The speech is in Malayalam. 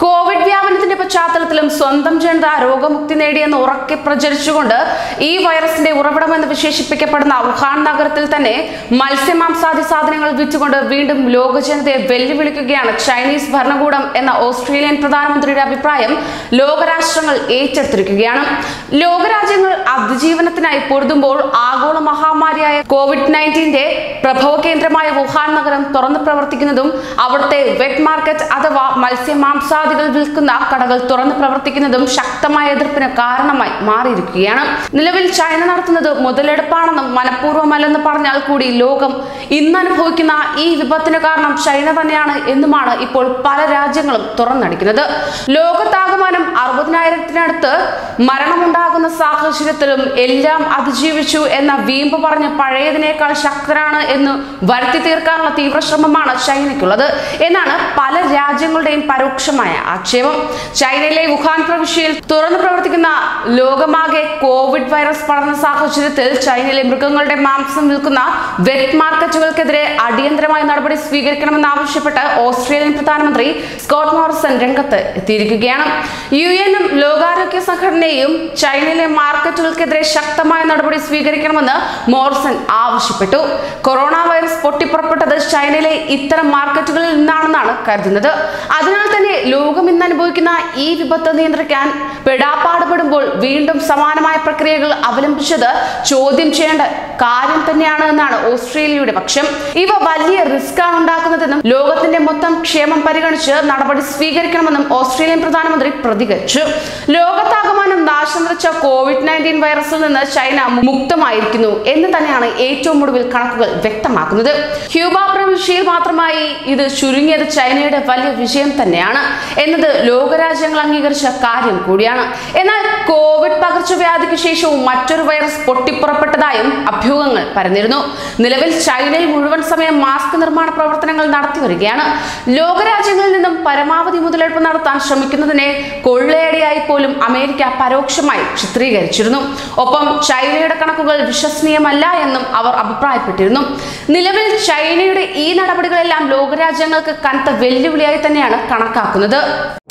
കോവിഡ് വ്യാപനത്തിന്റെ പശ്ചാത്തലത്തിലും സ്വന്തം ജനത രോഗമുക്തി നേടിയെന്ന് ഉറക്കെ പ്രചരിച്ചുകൊണ്ട് ഈ വൈറസിന്റെ ഉറവിടമെന്ന് വിശേഷിപ്പിക്കപ്പെടുന്ന വുഹാൻ നഗരത്തിൽ തന്നെ മത്സ്യമാംസാദി സാധനങ്ങൾ വിറ്റുകൊണ്ട് വീണ്ടും ലോക ജനതയെ വെല്ലുവിളിക്കുകയാണ് ചൈനീസ് ഭരണകൂടം എന്ന ഓസ്ട്രേലിയൻ പ്രധാനമന്ത്രിയുടെ അഭിപ്രായം ലോകരാഷ്ട്രങ്ങൾ ഏറ്റെടുത്തിരിക്കുകയാണ് ലോകരാജ്യങ്ങൾ അതിജീവനത്തിനായി പൊരുതുമ്പോൾ ആഗോള മഹാമാരിയായ കോവിഡ് നയൻറ്റീന്റെ പ്രഭവ കേന്ദ്രമായ വുഹാൻ നഗരം തുറന്നു പ്രവർത്തിക്കുന്നതും അവിടുത്തെ വെറ്റ് മാർക്കറ്റ് അഥവാ മത്സ്യമാംസാദികൾ വിൽക്കുന്ന കടകൾ തുറന്നു പ്രവർത്തിക്കുന്നതും ശക്തമായ എതിർപ്പിന് കാരണമായി മാറിയിരിക്കുകയാണ് നിലവിൽ ചൈന നടത്തുന്നത് മുതലെടുപ്പാണെന്നും മനഃപൂർവ്വമല്ലെന്ന് പറഞ്ഞാൽ കൂടി ലോകം ഇന്ന് അനുഭവിക്കുന്ന ഈ വിപത്തിന് കാരണം ചൈന തന്നെയാണ് എന്നുമാണ് ഇപ്പോൾ പല രാജ്യങ്ങളും തുറന്നടിക്കുന്നത് ലോകത്താകമാനം അറുപതിനായിരത്തിനടുത്ത് മരണമുണ്ടാകുന്ന സാഹചര്യത്തിലും എല്ലാം അതിജീവിച്ചു എന്ന വീമ്പ് പറഞ്ഞ് പഴയതിനേക്കാൾ ശക്തരാണ് എന്ന് വരുത്തി തീർക്കാനുള്ള തീവ്രശ്രമമാണ് ചൈനയ്ക്കുള്ളത് എന്നാണ് പല രാജ്യങ്ങളുടെയും പരോക്ഷമായ ആക്ഷേപം ചൈനയിലെ വുഹാൻ പ്രവിശ്യയിൽ തുറന്നു പ്രവർത്തിക്കുന്ന ലോകമാകെ കോവിഡ് വൈറസ് പടർന്ന സാഹചര്യത്തിൽ ചൈനയിലെ മൃഗങ്ങളുടെ മാംസം വിൽക്കുന്ന വെറ്റ് മാർക്കറ്റുകൾക്കെതിരെ അടിയന്തരമായ നടപടി സ്വീകരിക്കണമെന്നാവശ്യപ്പെട്ട് ഓസ്ട്രേലിയൻ പ്രധാനമന്ത്രി സ്കോട്ട് മോറിസൺ രംഗത്ത് എത്തിയിരിക്കുകയാണ് യു എനും ലോകാരോഗ്യ സംഘടനയും ചൈനയിലെ മാർക്കറ്റുകൾക്കെതിരെ ശക്തമായ നടപടി സ്വീകരിക്കണമെന്ന് മോറിസൺ ആവശ്യപ്പെട്ടു കൊറോണ വൈറസ് പൊട്ടിപ്പുറപ്പെട്ടത് ചൈനയിലെ ഇത്തരം മാർക്കറ്റുകളിൽ നിന്നാണെന്നാണ് കരുതുന്നത് അതിനാൽ തന്നെ ലോകം ഇന്ന് അനുഭവിക്കുന്ന ഈ വിപത്ത് നിയന്ത്രിക്കാൻ പെടാപ്പാടുപെടുമ്പോൾ വീണ്ടും സമാനമായ പ്രക്രിയകൾ അവലംബിച്ചത് ചോദ്യം ചെയ്യേണ്ട കാര്യം തന്നെയാണ് എന്നാണ് ഓസ്ട്രേലിയയുടെ പക്ഷം ഇവ വലിയ റിസ്ക് ആണ് ഉണ്ടാക്കുന്നതെന്നും ലോകത്തിന്റെ മൊത്തം ക്ഷേമം പരിഗണിച്ച് നടപടി സ്വീകരിക്കണമെന്നും ഓസ്ട്രേലിയൻ പ്രധാനമന്ത്രി പ്രതികരിച്ചു ലോകത്താകമാനം നാശം വിളിച്ച കോവിഡ് നയൻറ്റീൻ വൈറസിൽ നിന്ന് ചൈന മുക്തമായിരിക്കുന്നു എന്ന് തന്നെയാണ് ഏറ്റവും ഒടുവിൽ കണക്കുകൾ വ്യക്തമാക്കുന്നത് ക്യൂബ പ്രവിശ്യയിൽ മാത്രമായി ഇത് ചുരുങ്ങിയത് ചൈനയുടെ വലിയ വിജയം തന്നെയാണ് എന്നത് ലോകരാജ്യങ്ങൾ അംഗീകരിച്ച കാര്യം കൂടിയാണ് എന്നാൽ കോവിഡ് പകർച്ചവ്യാധിക്ക് ശേഷവും മറ്റൊരു വൈറസ് പൊട്ടിപ്പുറപ്പെട്ടതായും അഭ്യൂഹങ്ങൾ പരന്നിരുന്നു നിലവിൽ ചൈനയിൽ മുഴുവൻ സമയം മാസ്ക് നിർമ്മാണ പ്രവർത്തനങ്ങൾ നടത്തി വരികയാണ് ലോകരാജ്യങ്ങളിൽ നിന്നും പരമാവധി മുതലെടുപ്പ് നടത്താൻ ശ്രമിക്കുന്നതിനെ കൊള്ളയടിയായി പോലും അമേരിക്ക പരോക്ഷമായി ചിത്രീകരിച്ചിരുന്നു ഒപ്പം ചൈനയുടെ കണക്കുകൾ വിശ്വസനീയമല്ല എന്നും അവർ അഭിപ്രായപ്പെട്ടിരുന്നു നിലവിൽ ചൈനയുടെ ഈ നടപടികളെല്ലാം ലോകരാജ്യങ്ങൾക്ക് കനത്ത വെല്ലുവിളിയായി തന്നെയാണ് കണക്കാക്കുന്നത്